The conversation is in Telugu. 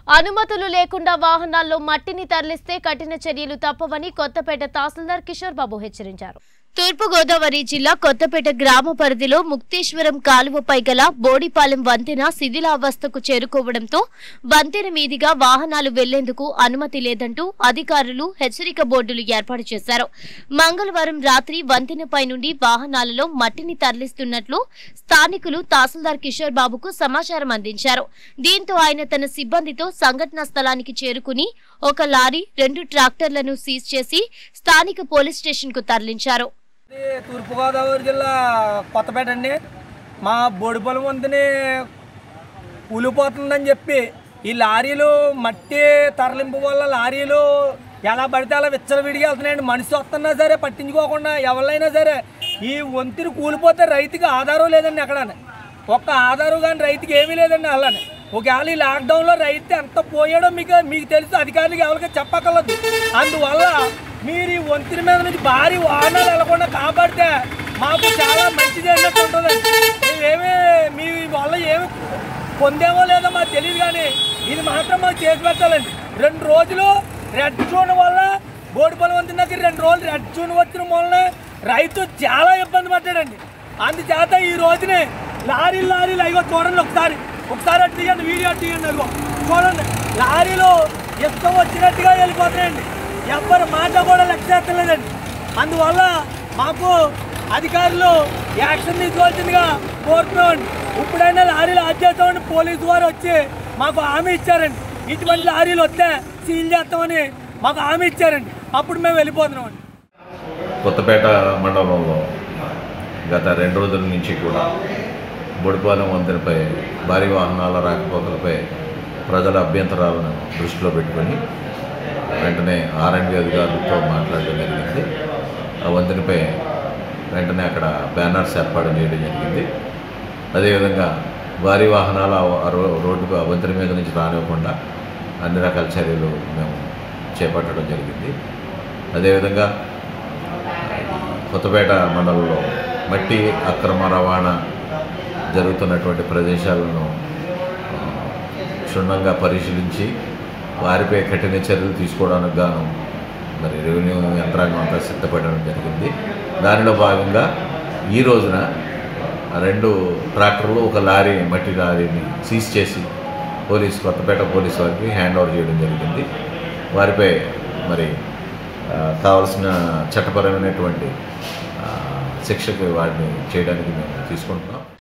అనుమతులు లేకుండా వాహనాల్లో మట్టిని తరలిస్తే కఠిన చర్యలు తప్పవని కొత్తపేట తహసీల్దార్ కిషోర్ బాబు హెచ్చరించారు తూర్పుగోదావరి జిల్లా కొత్తపేట గ్రామ పరిధిలో ముక్తేశ్వరం కాలువపై గల బోడిపాలెం వంతెన శిథిలావస్థకు చేరుకోవడంతో వంతెన మీదుగా వాహనాలు వెళ్లేందుకు అనుమతి లేదంటూ అధికారులు హెచ్చరిక బోర్డులు ఏర్పాటు చేశారు మంగళవారం రాత్రి వంతెనపై నుండి వాహనాలలో మట్టిని తరలిస్తున్నట్లు స్థానికులు తహసీల్దార్ కిషోర్ బాబుకు సమాచారం అందించారు దీంతో ఆయన తన సిబ్బందితో సంఘటనా స్థలానికి చేరుకుని ఒక లారీ రెండు ట్రాక్టర్లను సీజ్ చేసి స్థానిక పోలీస్ స్టేషన్ కు తరలించారు ఇది తూర్పుగోదావరి జిల్లా కొత్తపేట అండి మా బొడిపొలం వంతుని కూలిపోతుందని చెప్పి ఈ లారీలు మట్టి తరలింపు వల్ల లారీలు ఎలా పడితే అలా విచ్చలవిడిగా వెళ్తున్నాయండి మనిషి వస్తున్నా సరే పట్టించుకోకుండా ఎవరైనా సరే ఈ వంతుని కూలిపోతే రైతుకి ఆధారం లేదండి ఎక్కడ ఒక్క ఆధారం కానీ రైతుకి ఏమీ లేదండి అలానే ఒకవేళ ఈ లాక్డౌన్లో రైతు ఎంత పోయాడో మీకు మీకు తెలుసు అధికారులకు ఎవరికి చెప్పక్కర్లేదు అందువల్ల మీరు ఈ వంతుని మీద నుంచి భారీ వాహనాలు వెళ్లకుండా కాపాడితే మాకు చాలా మంచిది అన్నట్టు ఉంటుందండి మేమేమి మీ వల్ల ఏమి పొందేమో లేదో మాకు తెలియదు కానీ ఇది మాత్రం మాకు చేసి పెట్టాలండి రెండు రోజులు రెడ్ జోన్ వల్ల బోడిపల్లి వంతెన దగ్గర రెండు రోజులు రెడ్ జోన్ వచ్చిన వలన రైతు చాలా ఇబ్బంది పడ్డాడండి అందుచేత ఈ రోజునే లారీలు లారీలు అయ్యో చూడండి ఒకసారి ఒకసారి అటు తీయండి వీడియో అటు తీయండి అదిగో చూడండి లారీలు ఇష్టం వచ్చినట్టుగా వెళ్ళిపోతున్నాయండి ఎవ్వరి మాట కూడా లక్ష్య ఎత్తలేదండి అందువల్ల మాకు అధికారులు యాక్షన్ తీసుకోవాల్సిందిగా కోరుతున్నామండి ఇప్పుడైనా లారీలు ఆఫ్ చేస్తామని పోలీసు వారు వచ్చి మాకు హామీ ఇచ్చారండి ఇటువంటి లారీలు వస్తే సీల్ చేస్తామని మాకు హామీ ఇచ్చారండి అప్పుడు మేము వెళ్ళిపోతున్నామండి కొత్తపేట మండలంలో గత రెండు రోజుల నుంచి కూడా బొడిపాలెం వంతెనపై భారీ వాహనాల రాకపోకలపై ప్రజల అభ్యంతరాలను దృష్టిలో పెట్టుకొని వెంటనే ఆర్ఎండ్బి అధికారులతో మాట్లాడడం జరిగింది ఆ వంతెనపై వెంటనే అక్కడ బ్యానర్స్ ఏర్పాటు చేయడం జరిగింది అదేవిధంగా భారీ వాహనాలు ఆ ఆ రో- రోడ్డుకు ఆ వంతెన మీద నుంచి రానివ్వకుండా అన్ని రకాల చర్యలు మేము చేపట్టడం జరిగింది అదేవిధంగా కొత్తపేట మండలంలో మట్టి అక్రమ రవాణా జరుగుతున్నటువంటి ప్రదేశాలను ఆ, క్షుణ్ణంగా పరిశీలించి వారిపై కఠిన చర్యలు తీసుకోవడానికి గాను మరి రెవెన్యూ యంత్రాంగం అంతా సిద్ధపడడం జరిగింది దానిలో భాగంగా ఈ రోజున రెండు ట్రాక్టర్లు ఒక లారీ మట్టి లారీని సీజ్ చేసి పోలీస్ కొత్తపేట పోలీస్ వారికి హ్యాండ్ ఓవర్ చేయడం జరిగింది వారిపై మరి ఆ, కావాల్సిన చట్టపరమైనటువంటి ఆ, శిక్షకు వాటిని చేయడానికి మేము తీసుకుంటున్నాం